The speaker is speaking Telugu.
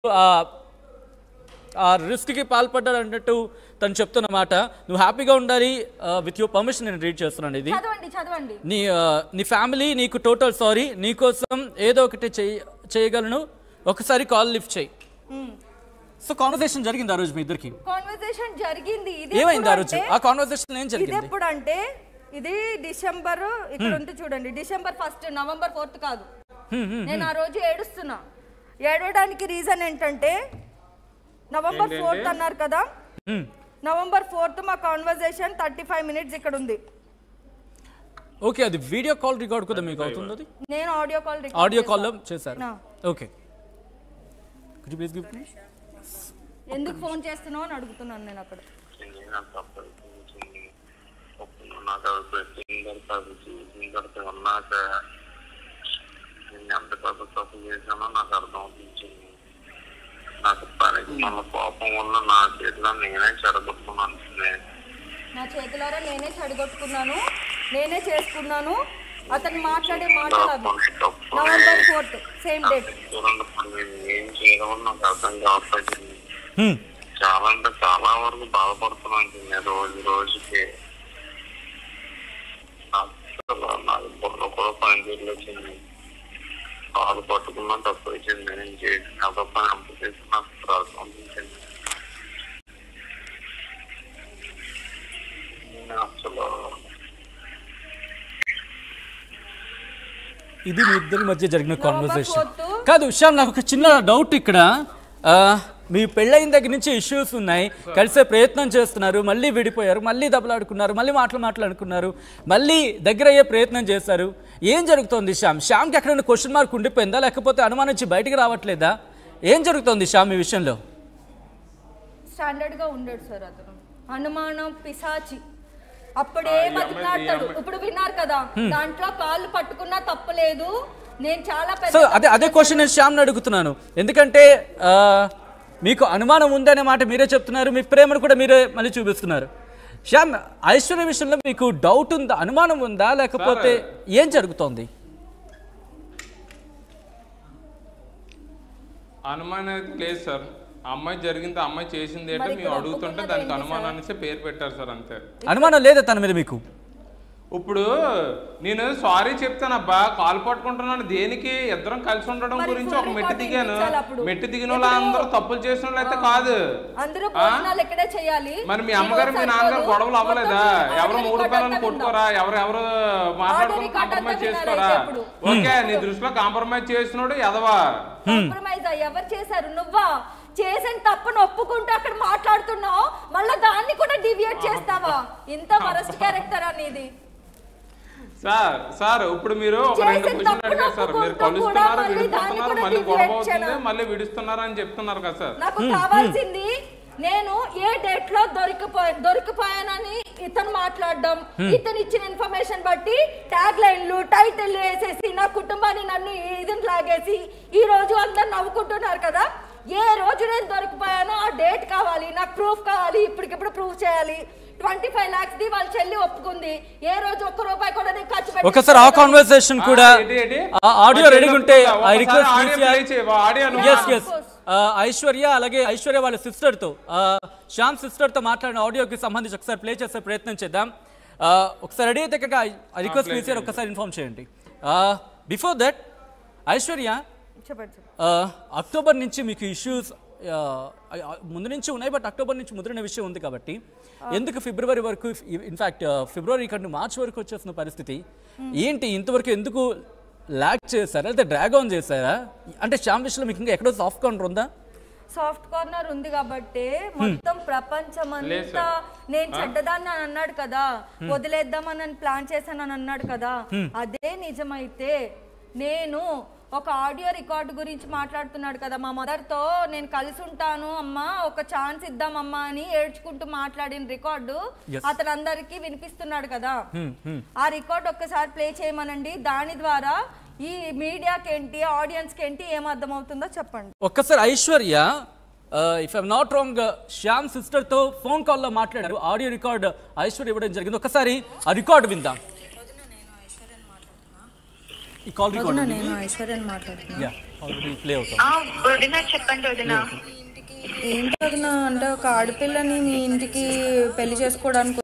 ఆ రిస్క్కి పాల్పడ్డాడు అన్నట్టు తను చెప్తున్న మాట నువ్వు హ్యాపీగా ఉండాలి విత్ యువర్ పర్మిషన్ నేను రీడ్ చేస్తున్నాను ఇది చదవండి చదవండి నీ ఆ, నీ ఫ్యామిలీ నీకు టోటల్ సారీ నీకోసం ఏదో ఒకటి చేయ చేయగలను ఒకసారి కాల్ లిఫ్ట్ చేయి సో కాన్వర్సేషన్ జరిగింది ఆ రోజు మీ ఇద్దరికి కాన్వర్సేషన్ జరిగింది ఇది ఏమైంది ఆ ఎప్పుడు రోజు అంటే- ఆ కాన్వర్సేషన్ ఏం ఇది జరిగింది ఎప్పుడు అంటే ఇది డిసెంబర్ ఇక్కడ ఉంది చూడండి డిసెంబర్ ఫస్ట్ నవంబర్ ఫోర్త్ కాదు హ్మ్, హ్మ్. నేను ఆ రోజు ఏడుస్తున్నా ఏడవడానికి రీజన్ ఏంటంటే నవంబర్ ఫోర్త్ అన్నారు కదా హ్మ్. నవంబర్ ఫోర్త్ మా కాన్వర్సేషన్ థర్టీ ఫైవ్ మినిట్స్ ఇక్కడ ఉంది ఓకే అది వీడియో కాల్ రికార్డ్ కూడా మీకు అవుతుంది అది నేను ఆడియో కాల్ ఆడియో కాల్లో చేశారు నా. ఓకే కుడ్ ప్లీజ్ గివ్ ఎందుకు ఫోన్ చేస్తున్నావు అని అడుగుతున్నాను నేను అక్కడ నేను అంత అప్పటికి ఒప్పుకున్నా. నాకు అవి పెట్టిన తర్వాత అవి చూసిన తర్వాత ఉన్నాక నేను ఎంత పెద్ద తప్పు చేశానో నాకు అర్థం అవుతుంది నాకు పనికి మన కోపం వల్ల నా చేతిలో నేనే చెడగొట్టుకున్నాను నేను నా చేతులారా నేనే చెడగొట్టుకున్నాను నేనే చేసుకున్నాను అతను మాట్లాడే మాటలు అవి నవంబర్ ఫోర్త్ సేమ్ డేట్ చూడండి ఇప్పుడు నేను ఏం చేయడం నాకు అర్థం కావట్లేదు చాలా అంటే చాలా వరకు బాధపడుతున్నాను నేను రోజు రోజుకి అసలు నాకు బుర్ర కూడా పనిచేయలేదు కాలు పట్టుకున్నా తప్పు వచ్చింది నేను చేసిన అదొక అంత చేసి నాకు ప్రారంభించింది నేను అసలు ఇది మీ ఇద్దరి మధ్య జరిగిన కాన్వర్సేషన్ fourth. కాదు శ్యామ్ నాకు ఒక చిన్న డౌట్ ఇక్కడ ఆ, మీ పెళ్ళైన దగ్గర నుంచి ఇష్యూస్ ఉన్నాయి కలిసే ప్రయత్నం చేస్తున్నారు మళ్ళీ విడిపోయారు మళ్ళీ దెబ్బలాడుకున్నారు మళ్ళీ మాటలు మాట్లాడుకున్నారు మళ్ళీ దగ్గర అయ్యే ప్రయత్నం చేశారు ఏం జరుగుతోంది శ్యామ్ శ్యామ్కి ఎక్కడైనా క్వశ్చన్ మార్క్ ఉండిపోయిందా లేకపోతే అనుమానించి బయటికి రావట్లేదా ఏం జరుగుతోంది శ్యామ్ ఈ విషయంలో స్టాండర్డ్ గా ఉండడు సార్ అతను అనుమానం పిశాచి అప్పుడే బతికినాడతాడు ఇప్పుడు విన్నారు కదా దాంట్లో కాళ్ళు పట్టుకున్నా తప్పలేదు నేను చాలా సో పెద్ద అదే అదే క్వశ్చన్ నేను శ్యామ్ని అడుగుతున్నాను ఎందుకంటే ఆ, మీకు అనుమానం ఉందనే మాట మీరే చెప్తున్నారు మీ ప్రేమను కూడా మీరే మళ్ళీ చూపిస్తున్నారు శ్యామ్ ఐశ్వర్య విషయంలో మీకు డౌట్ ఉందా అనుమానం ఉందా లేకపోతే ఏం జరుగుతోంది అనుమానం అయితే లేదు సార్ ఆ అమ్మాయి జరిగింది ఆ అమ్మాయి చేసింది ఏంటో మరి మేము ఇక్కడ అడుగుతుంటే ఒప్పుకున్నది దానికి ఏంటి అనుమానాన్ని ఇస్తే పేరు పెట్టారు సార్ అంతే అనుమానం లేదా తన మీద మీకు ఇప్పుడు నేను సారీ చెప్తానబ్బా కాలు పట్టుకుంటున్నాను దేనికి ఇద్దరం కలిసి ఉండడం మరి గురించి full ఒక మెట్టు recording దిగాను ఇచ్చాలి అప్పుడు. మెట్టు దిగిన వాళ్ళు అందరూ తప్పులు చేసిన వాళ్ళు అయితే కాదు అందరూ భోజనాలు ఇక్కడే చేయాలి మరి మీ ఈ అమ్మగారు రోజు మీ నాన్నగారు సరిపోదు. గొడవలు అవ్వలేదా మొత్తం ఎవరు ఆడియో మూడు రికార్డ్ పిల్లలు అంతా కొట్టుకోరా ఎవరు ఎవరు మాట్లాడుకుని రికార్డ్ అంతా కాంప్రమైజ్ వినాలి చేసుకోరా అయితే ఇప్పుడు. ఓకే నీ దృష్టిలో కాంప్రమైజ్ చేసినోడు ఎదవా కాంప్రమైజ్ ఎవరు చేశారు నువ్వా చేసిన తప్పును ఒప్పుకుంటూ అక్కడ మాట్లాడుతున్నావు మళ్ళీ దాన్ని కూడా డివియేట్ చేస్తావా ఇంత వరస్ట్ క్యారెక్టర్ అనేది సార్ సార్ ఇప్పుడు మీరు ఒక రెండు చేసిన క్వశ్చన్ తప్పును అడిగారు సార్ మీరు ఒప్పుకుంటూ కలుస్తున్నారు కూడా మళ్ళీ విడిపోతున్నారు దాన్ని మళ్ళీ కూడా గొడవ deviate అవుతుంది చేయడం. మళ్ళీ విడుస్తున్నారు అని చెప్తున్నారు కదా సార్ నాకు కావాల్సింది నేను ఏ డేట్ లో దొరికిపోయా దొరికిపోయానని ఇతను మాట్లాడడం ఇతను ఇచ్చిన ఇన్ఫర్మేషన్ బట్టి ట్యాగ్ లైన్లు టైటిల్ వేసేసి నా కుటుంబాన్ని నన్ను ఇది లాగేసి ఈ రోజు అందరు నవ్వుకుంటున్నారు కదా ఏ రోజు నేను దొరికిపోయానో ఆ డేట్ కావాలి నాకు ప్రూఫ్ కావాలి ఇప్పటికిప్పుడు ప్రూఫ్ చేయాలి ట్వంటీ ఫైవ్ లాక్స్ ది వాళ్ళ చెల్లి ఒప్పుకుంది ఏ రోజు ఒక్క రూపాయి కూడా నేను ఖర్చు పెట్టి ఒకసారి ఆ కాన్వర్సేషన్ కూడా ఆ, ఏంటి, ఏంటి? ఆ ఆడియో మరి రెడీగా ఉంటే ఒకసారి ఐ రిక్వెస్ట్ ఆడియో play చేయవా? ఆడియో నువ్వు ఎస్ ఎస్ ఐశ్వర్య అలాగే ఐశ్వర్య వాళ్ళ సిస్టర్తో శ్యామ్ సిస్టర్తో మాట్లాడిన ఆడియోకి సంబంధించి ఒకసారి ప్లే చేసే ప్రయత్నం చేద్దాం ఆ, ఒకసారి రెడీ అయితే కనుక ఐ రిక్వెస్ట్ play ప్లీజ్ ఒకసారి ఇన్ఫార్మ్ చేయండి బిఫోర్ దట్ ఐశ్వర్య చెప్పండి ఆ, అక్టోబర్ నుంచి మీకు ఇష్యూస్ ముందు నుంచి ఉన్నాయి బట్ అక్టోబర్ నుంచి ముదిరిన విషయం ఉంది కాబట్టి ఎందుకు ఫిబ్రవరి వరకు ఇన్ఫాక్ట్ ఫిబ్రవరి కంటే మార్చ్ వరకు వచ్చేసిన పరిస్థితి ఏంటి ఇంతవరకు ఎందుకు ల్యాక్ చేశారా లేదా డ్రాగ్ ఆన్ చేశారా అంటే శ్యామ్ విషయంలో మీకు ఇంకా ఎక్కడో సాఫ్ట్ కౌంటర్ ఉందా సాఫ్ట్ కార్నర్ ఉంది కాబట్టి మొత్తం ప్రపంచం లేదు అంతా నేను చెడ్డదాన్ని అని అన్నాడు కదా వదిలేద్దామని ప్లాన్ చేశానని అన్నాడు కదా అదే నిజమైతే నేను ఒక ఆడియో రికార్డు గురించి మాట్లాడుతున్నాడు కదా మా మదర్ తో నేను కలిసి ఉంటాను అమ్మా ఒక ఛాన్స్ ఇద్దామమ్మా అని ఏడ్చుకుంటూ మాట్లాడిన రికార్డు Yes. అతను అందరికి వినిపిస్తున్నాడు కదా ఆ రికార్డ్ ఒక్కసారి ప్లే చేయమనండి దాని ద్వారా ఈ మీడియాకి ఏంటి ఆడియన్స్కి ఏంటి ఏం అర్థమవుతుందో చెప్పండి ఒక్కసారి Aishwarya if I'm not wrong Shyam సిస్టర్తో ఫోన్ కాల్లో మాట్లాడారు ఆడియో రికార్డ్ ఐశ్వర్య ఇవ్వడం జరిగింది ఒకసారి ఆ రికార్డ్ విందాం ఈ కాల్ రికార్డ్ నేను ఐశ్వర్యని మాట్లాడుతున్నా యా ఆల్రెడీ ప్లే అవుతుంది ఆ, వదిన చెప్పండి వదిన ఏంటి వదిన అంటే ఒక ఆడపిల్లని మీ ఇంటికి పెళ్లి చేసుకోవడానికి